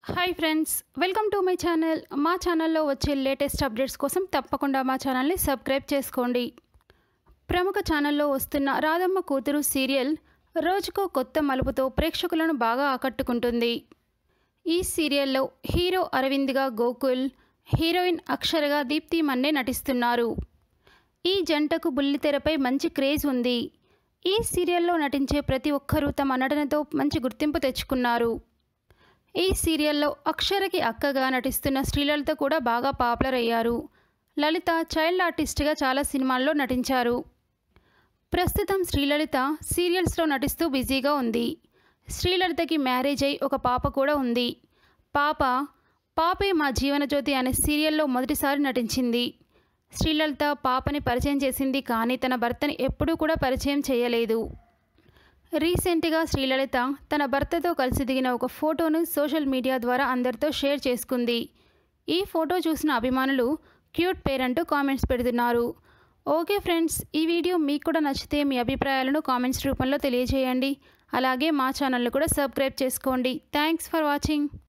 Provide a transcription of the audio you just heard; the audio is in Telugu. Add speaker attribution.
Speaker 1: hi friends welcome to my channel మా ఛానల్లో వచ్చే లేటెస్ట్ అప్డేట్స్ కోసం తప్పకుండా మా ఛానల్ని సబ్స్క్రైబ్ చేసుకోండి ప్రముఖ ఛానల్లో వస్తున్న రాధమ్మ కూతురు సీరియల్ రోజుకో కొత్త మలుపుతో ప్రేక్షకులను బాగా ఆకట్టుకుంటుంది ఈ సీరియల్లో హీరో అరవింద్గా గోకుల్ హీరోయిన్ అక్షరగా దీప్తి మన్నే నటిస్తున్నారు ఈ జంటకు బుల్లితెరపై మంచి క్రేజ్ ఉంది ఈ సీరియల్లో నటించే ప్రతి ఒక్కరూ తమ నటనతో మంచి గుర్తింపు తెచ్చుకున్నారు ఈ సీరియల్లో అక్షరకి అక్కగా నటిస్తున్న శ్రీలలిత కూడా బాగా పాపులర్ అయ్యారు లలిత చైల్డ్ ఆర్టిస్ట్గా చాలా సినిమాల్లో నటించారు ప్రస్తుతం శ్రీలలిత సీరియల్స్లో నటిస్తూ బిజీగా ఉంది శ్రీలలితకి మ్యారేజ్ అయి ఒక పాప కూడా ఉంది పాప పాపే మా జీవనజ్యోతి అనే సీరియల్లో మొదటిసారి నటించింది శ్రీలలిత పాపని పరిచయం చేసింది కానీ తన భర్తని ఎప్పుడూ కూడా పరిచయం చేయలేదు రీసెంట్గా శ్రీలలిత తన భర్తతో కలిసి దిగిన ఒక ఫోటోను సోషల్ మీడియా ద్వారా అందరితో షేర్ చేసుకుంది ఈ ఫోటో చూసిన అభిమానులు క్యూట్ పేరంటూ కామెంట్స్ పెడుతున్నారు ఓకే ఫ్రెండ్స్ ఈ వీడియో మీకు కూడా నచ్చితే మీ అభిప్రాయాలను కామెంట్స్ రూపంలో తెలియజేయండి అలాగే మా ఛానల్ను కూడా సబ్స్క్రైబ్ చేసుకోండి థ్యాంక్స్ ఫర్ వాచింగ్